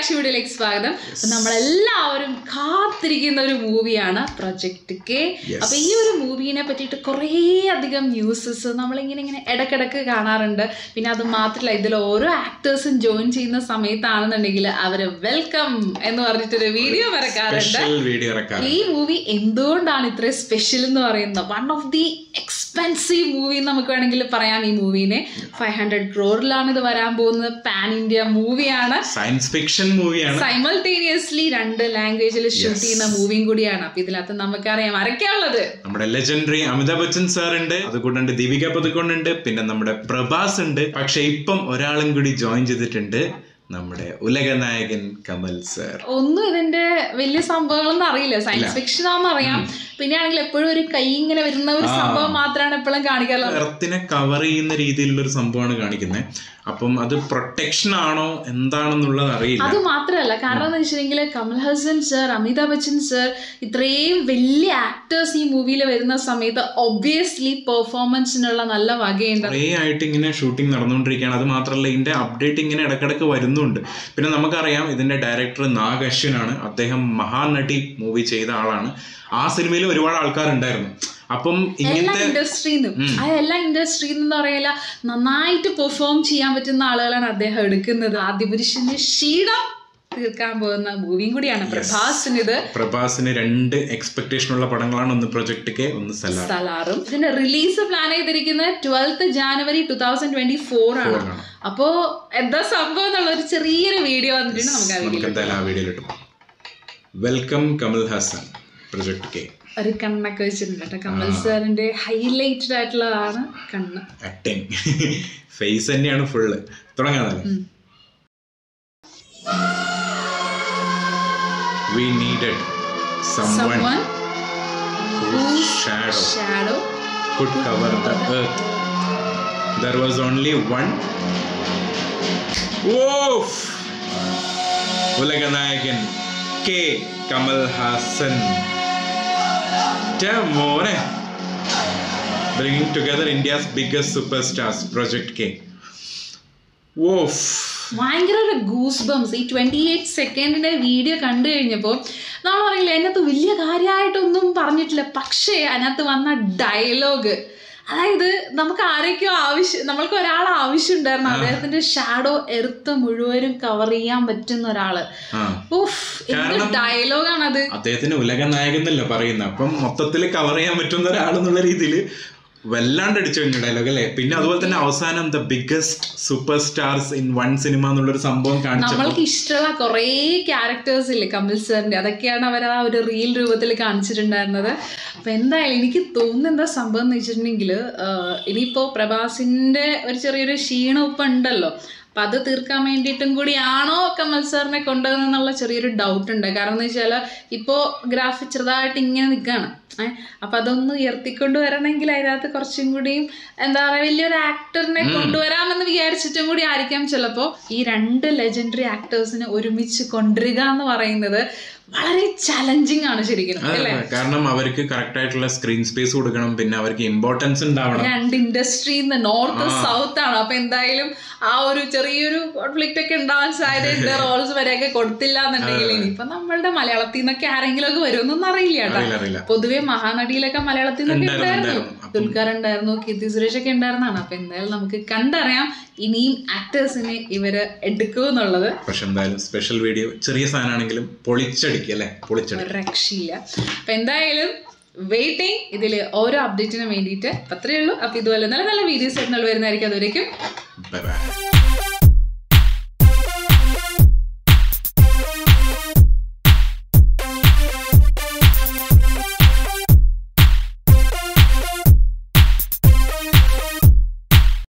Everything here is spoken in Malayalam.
റിയാക്ഷൻ വീഡിയോയിലേക്ക് സ്വാഗതം അപ്പൊ നമ്മളെല്ലാവരും കാത്തിരിക്കുന്ന ഒരു മൂവിയാണ് പ്രൊജക്ട് കെ Yes. അപ്പൊ ഈ ഒരു മൂവിനെ പറ്റിയിട്ട് കുറേ അധികം ന്യൂസസ് നമ്മളിങ്ങനെ ഇങ്ങനെ ഇടക്കിടക്ക് കാണാറുണ്ട് പിന്നെ അത് മാത്രമല്ല ഇതിൽ ഓരോ ആക്ടേഴ്സും ജോയിൻ ചെയ്യുന്ന സമയത്താണെന്നുണ്ടെങ്കിൽ അവര് വെൽക്കം എന്ന് പറഞ്ഞിട്ടൊരു വീഡിയോ വരക്കാറുണ്ട് സ്പെഷ്യൽ വീഡിയോ ഇറക്കാം ഈ മൂവി എന്തുകൊണ്ടാണ് ഇത്രയും സ്പെഷ്യൽ എന്ന് പറയുന്നത് one of the expensive movie നമുക്ക് വേണമെങ്കിൽ പറയാം ഈ മൂവിനെ ഫൈവ് ഹൺഡ്രഡ് ക്രോറിലാണ് ഇത് വരാൻ പോകുന്നത് പാൻ ഇന്ത്യ മൂവിയാണ് സയൻസ് ഫിക്ഷൻ മൂവിയാണ് സൈമൾട്ടേനിയസ്ലി രണ്ട് ലാംഗ്വേജിൽ ഷൂട്ട് ചെയ്യുന്ന മൂവിയും കൂടിയാണ് അപ്പൊ ഇതിനകത്ത് നമുക്കറിയാം ആരൊക്കെയുള്ളത് നമ്മുടെ ലെജൻഡറി അമിതാഭ് ബച്ചൻ സാർ ഉണ്ട് അതുകൊണ്ടുണ്ട് ദീപിക പതുക്കൊണ്ടുണ്ട് പിന്നെ നമ്മുടെ പ്രഭാസ് ഉണ്ട് പക്ഷെ ഇപ്പം ഒരാളും കൂടി ജോയിൻ ചെയ്തിട്ടുണ്ട് നമ്മുടെ ഉലക നായകൻ കമൽ സർ ഒന്നും ഇതിന്റെ വലിയ സംഭവങ്ങളൊന്നും അറിയില്ല സയൻസ് ഫിക്ഷൻ ആണെന്ന് അറിയാം പിന്നെ ആണെങ്കിൽ എപ്പോഴും ഒരു കൈ ഇങ്ങനെ വരുന്ന ഒരു സംഭവം മാത്രമാണ് എപ്പോഴും കാണിക്കാറുള്ളത് എർത്തിനെ കവർ ചെയ്യുന്ന രീതിയിലുള്ള ഒരു സംഭവമാണ് കാണിക്കുന്നത് അപ്പം അത് പ്രൊട്ടക്ഷൻ ആണോ എന്താണെന്നുള്ളത് അറിയില്ല അത് മാത്രമല്ല കാരണം എന്ന് വെച്ചിട്ടുണ്ടെങ്കിൽ കമൽഹാസൻ സർ അമിതാഭ് ബച്ചൻ സർ ഇത്രയും വലിയ ആക്ടേഴ്സ് ഈ മൂവിയിൽ വരുന്ന സമയത്ത് ഒബ്വിയസ്ലി പെർഫോമൻസിനുള്ള നല്ല വകയുണ്ട് കുറേ ആയിട്ട് ഇങ്ങനെ ഷൂട്ടിംഗ് നടന്നുകൊണ്ടിരിക്കുകയാണ് അത് മാത്രമല്ല ഇതിന്റെ അപ്ഡേറ്റ് ഇങ്ങനെ ഇടക്കിടക്ക് വരുന്നുണ്ട് പിന്നെ നമുക്കറിയാം ഇതിന്റെ ഡയറക്ടർ നാഗ് അശ്വിനാണ് അദ്ദേഹം മഹാനടി മൂവി ചെയ്ത ആളാണ് ആ സിനിമയിൽ ഒരുപാട് ആൾക്കാരുണ്ടായിരുന്നു അപ്പം എല്ലാ ഇങ്ങനത്തെ ഇൻഡസ്ട്രിന്നും ആ എല്ലാ ഇൻഡസ്ട്രിയിൽ നിന്ന് പറയില്ല നന്നായിട്ട് പെർഫോം ചെയ്യാൻ പറ്റുന്ന ആളുകളാണ് അദ്ദേഹം എടുക്കുന്നത് ആദ്യപുരുഷന്റെ ക്ഷീണം തീർക്കാൻ പോകുന്ന മൂവിയും കൂടിയാണ് പ്രഭാസിന് ഇത് പ്രഭാസിന് രണ്ട് എക്സ്പെക്ടേഷൻ ഉള്ള പടങ്ങളാണ് ഒന്ന് പ്രൊജക്ട് കെ ഒന്ന് സലാർ സലാറും ഇതിന്റെ റിലീസ് പ്ലാൻ ചെയ്തിരിക്കുന്നത് twelfth January two thousand twenty four ആണ് ആണ്. അപ്പോ എന്താ സംഭവം എന്നുള്ള ഒരു ചെറിയൊരു വീഡിയോ വന്നിട്ടുണ്ട് നമുക്ക് ആ വീഡിയോ നമുക്ക് എന്തായാലും ആ വീഡിയോയിൽ ഇട്ടു welcome Kamal Haasan project K ഒരു കണ്ണൊക്കെ വെച്ചിട്ടുണ്ട് കേട്ടോ കമൽ സാറിന്റെ ഹൈലൈറ്റഡ് ആയിട്ടുള്ളതാണ് കണ്ണ് ആക്ടിങ് ഫേസ് തന്നെയാണ് ഫുള്ള് തുടങ്ങാന്നല്ലേ we needed someone someone whose shadow shadow could cover the earth there was only one Woof! Ulaganayagan K Kamal Haasan മോനെ bringing together India's biggest super stars project K of ഭയങ്കര ഒരു ഗൂസ് ബംസ് ഈ ട്വന്റി എയ്റ്റ് സെക്കൻഡിന്റെ വീഡിയോ കണ്ടു കഴിഞ്ഞപ്പോൾ നമ്മൾ പറയില്ല അതിനകത്ത് വലിയ കാര്യമായിട്ടൊന്നും പറഞ്ഞിട്ടില്ല പക്ഷേ അതിനകത്ത് വന്ന ഡയലോഗ് അതായത് നമുക്ക് ആരൊക്കെയോ ആവശ്യം നമ്മൾക്ക് ഒരാൾ ആവശ്യമുണ്ടായിരുന്നു അദ്ദേഹത്തിന്റെ ഷാഡോ എർത്ത് മുഴുവനും കവർ ചെയ്യാൻ പറ്റുന്ന ഒരാള് ആ ഉഫ് എന്ത് ഡയലോഗാണത് അദ്ദേഹത്തിന് ഉലക നായകൻ എന്നല്ല പറയുന്നത് അപ്പം മൊത്തത്തിൽ കവർ ചെയ്യാൻ പറ്റുന്ന ഒരാളെന്നുള്ള രീതിയിൽ വല്ലാണ്ട് അടിച്ചു കഴിഞ്ഞ ഡയലോഗ് അല്ലേ പിന്നെ അതുപോലെ തന്നെ അവസാനം the biggest super stars in one സിനിമ എന്നുള്ളൊരു സംഭവം കാണിച്ചപ്പോൾ നമ്മൾക്ക് ഇഷ്ടമുള്ള കുറേ ക്യാരക്ടേഴ്സ് ഇല്ലേ കമൽ സാറിന്റെ അതൊക്കെയാണ് അവർ ആ ഒരു റീൽ രൂപത്തിൽ കാണിച്ചിട്ടുണ്ടായിരുന്നത് അപ്പൊ എന്തായാലും എനിക്ക് തോന്നുന്ന എന്താ സംഭവം എന്ന് വെച്ചിട്ടുണ്ടെങ്കിൽ ഇനിയിപ്പോ പ്രഭാസിന്റെ ഒരു ചെറിയൊരു ക്ഷീണം ഇപ്പൊ ഉണ്ടല്ലോ അപ്പൊ അത് തീർക്കാൻ വേണ്ടിയിട്ടും കൂടിയാണോ കമൽ സാറിനെ കൊണ്ടുവന്നെന്നുള്ള ചെറിയൊരു ഡൗട്ട് ഉണ്ട് കാരണം എന്ന് വെച്ചാൽ ഇപ്പോൾ ഗ്രാഫ് ചെറുതായിട്ട് ഇങ്ങനെ നിൽക്കുകയാണ് ഏഹ് അപ്പൊ അതൊന്ന് ഉയർത്തിക്കൊണ്ട് വരണമെങ്കിൽ അതിനകത്ത് കുറച്ചും കൂടിയും എന്താ പറയുക വലിയൊരു ആക്ടറിനെ കൊണ്ടുവരാമെന്ന് വിചാരിച്ചിട്ടും കൂടി ആയിരിക്കാം ചിലപ്പോൾ ഈ രണ്ട് ലെജൻഡറി ആക്ടേഴ്സിനെ ഒരുമിച്ച് കൊണ്ടുവരിക എന്ന് പറയുന്നത് വളരെ ചലഞ്ചിങ് ആണ് ശരിക്കും അതെ, അതെ. കാരണം അവർക്ക് കറക്റ്റ് ആയിട്ടുള്ള സ്ക്രീൻ സ്പേസ് കൊടുക്കണം പിന്നെ അവർക്ക് ഇമ്പോർട്ടൻസ് ഉണ്ടാവണം രണ്ട് ഇൻഡസ്ട്രിന്ന് നോർത്ത് സൗത്ത് ആണ് അപ്പൊ എന്തായാലും ആ ഒരു ചെറിയൊരു കോൺഫ്ലിക്റ്റ് ഒക്കെ ഉണ്ടാവാൻ സാധ്യതയുണ്ട് റോൾസ് വരെയൊക്കെ കൊടുത്തില്ല എന്നുണ്ടെങ്കിൽ ഇനിയിപ്പൊ നമ്മളുടെ മലയാളത്തിൽ നിന്നൊക്കെ ആരെങ്കിലും ഒക്കെ വരുമെന്നൊന്നും അറിയില്ല കേട്ടോ അറിയില്ല അറിയില്ല പൊതുവെ മഹാനടിയിലൊക്കെ മലയാളത്തിൽ നിന്നൊക്കെ ഉണ്ടായിരുന്നു, ഉണ്ടായിരുന്നു ഉണ്ടായിരുന്നു. ദുൽഖർ ഉണ്ടായിരുന്നു കീർത്തി സുരേഷ് ഒക്കെ ഉണ്ടായിരുന്നാണ് അപ്പൊ എന്തായാലും നമുക്ക് കണ്ടറിയാം ഇനിയും ആക്ടേഴ്സിനെ ഇവര് എടുക്കുമെന്നുള്ളത് പക്ഷെ എന്തായാലും സ്പെഷ്യൽ വീഡിയോ ചെറിയ സാധനമാണെങ്കിലും പൊളിച്ചടിക്കുക അല്ലേ പൊളിച്ചടി ഒരു രക്ഷയില്ല അപ്പൊ എന്തായാലും വെയിറ്റിംഗ് ഇതിൽ ഓരോ അപ്ഡേറ്റിനും വേണ്ടിയിട്ട് അത്രയേ ഉള്ളൂ അപ്പൊ ഇതുപോലെ നല്ല നല്ല വീഡിയോസ് ആയിട്ട് വരുന്നതായിരിക്കും അതുവരേക്കും ബൈ ബൈ